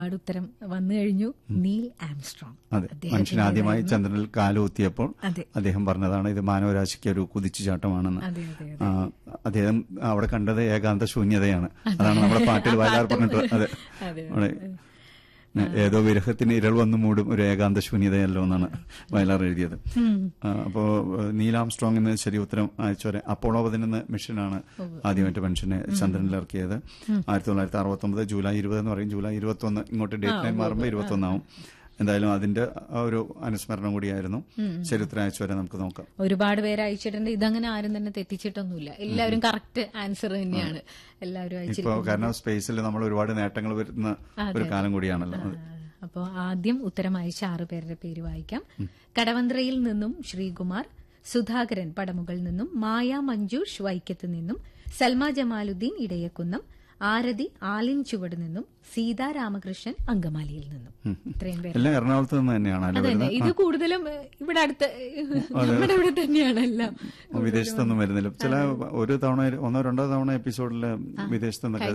ഒരുപാട് ഉത്തരം വന്നു കഴിഞ്ഞു നീൽ ആംസ്ട്രോങ് അതെ അദ്ദേഹത്തിന്റെ മനുഷ്യൻ ആദ്യമായി ചന്ദ്രനിൽ കാലുകുത്തിയപ്പോൾ അതെ. അദ്ദേഹം പറഞ്ഞതാണ് ഇത് മാനവരാശിക്ക് ഒരു കുതിച്ചുചാട്ടമാണെന്ന് അതെ അതെ ആ, അദ്ദേഹം അവിടെ കണ്ടത് ഏകാന്ത ശൂന്യതയാണ് അതാണ് നമ്മുടെ പാട്ടിൽ വയലാർ പറഞ്ഞിട്ട് അതെ അതെ. അവിടെ ഏതോ വിരഹത്തിന് ഇരൾ വന്നു മൂടും ഒരു ഏകാന്ത ശൂന്യതയല്ലോ എന്നാണ് വയലാർ എഴുതിയത് ആ, അപ്പോ ഏഹ്, നീലാം സ്ട്രോങ് എന്ന് ശരി ഉത്തരം അയച്ചവരെ അപ്പോളോ പതിനൊന്ന് മിഷനാണ് ആദ്യമായിട്ട് മനുഷ്യനെ ചന്ദ്രനിൽ ഇറക്കിയത് ആയിരത്തി തൊള്ളായിരത്തി അറുപത്തി ഒമ്പത് ജൂലൈ ഇരുപത് എന്ന് പറയും ജൂലൈ ഇരുപത്തി ഒന്ന് ഇങ്ങോട്ട് ഡേറ്റ് ലൈൻ മാറുമ്പോൾ ഇരുപത്തി ഒന്നാവും എന്തായാലും അതിന്റെ ആ ഒരു അനുസ്മരണം കൂടിയായിരുന്നു ശരി ഉത്തരം അയച്ചവരെ നമുക്ക് നോക്കാം ഒരുപാട് പേര് അയച്ചിട്ടുണ്ട് ഇതങ്ങനെ ആരും തന്നെ തെറ്റിച്ചിട്ടൊന്നുമില്ല എല്ലാവരും കറക്റ്റ് ആൻസർ തന്നെയാണ് എല്ലാവരും ഇപ്പോ അയച്ചിരിക്കുന്നത് കാരണം സ്പേസിൽ നമ്മൾ ഒരുപാട് നേട്ടങ്ങൾ വരുന്ന ഒരു കാലം കൂടിയാണല്ലോ അത്. അപ്പോൾ ആദ്യം ഉത്തരം അയച്ച ആറു പേരുടെ പേര് വായിക്കാം കടവന്ത്രയിൽ നിന്നും ശ്രീകുമാർ സുധാകരൻ പടമുകളിൽ നിന്നും മായ മഞ്ജുഷ് വൈക്കത്ത് നിന്നും സൽമ ജമാലുദ്ദീൻ ഇടയക്കുന്നം ആരതി ആലിൻ ചുവട് നിന്നും സീതാ രാമകൃഷ്ണൻ അങ്കമാലിയിൽ നിന്നും ഇത്രയും പേര് എല്ലാം എറണാകുളത്ത് നിന്ന് തന്നെയാണല്ലോ അതന്നെ വരുന്നത് ഇത് കൂടുതലും ഏഹ്, ഇവിടെ അടുത്ത് നമ്മുടെ ഇവിടെ തന്നെയാണ് എല്ലാം വിദേശത്തൊന്നും വരുന്നില്ല ചില ഒരു തവണ ഒന്നോ രണ്ടോ തവണ എപ്പിസോഡിൽ വിദേശത്ത് നിന്നൊക്കെ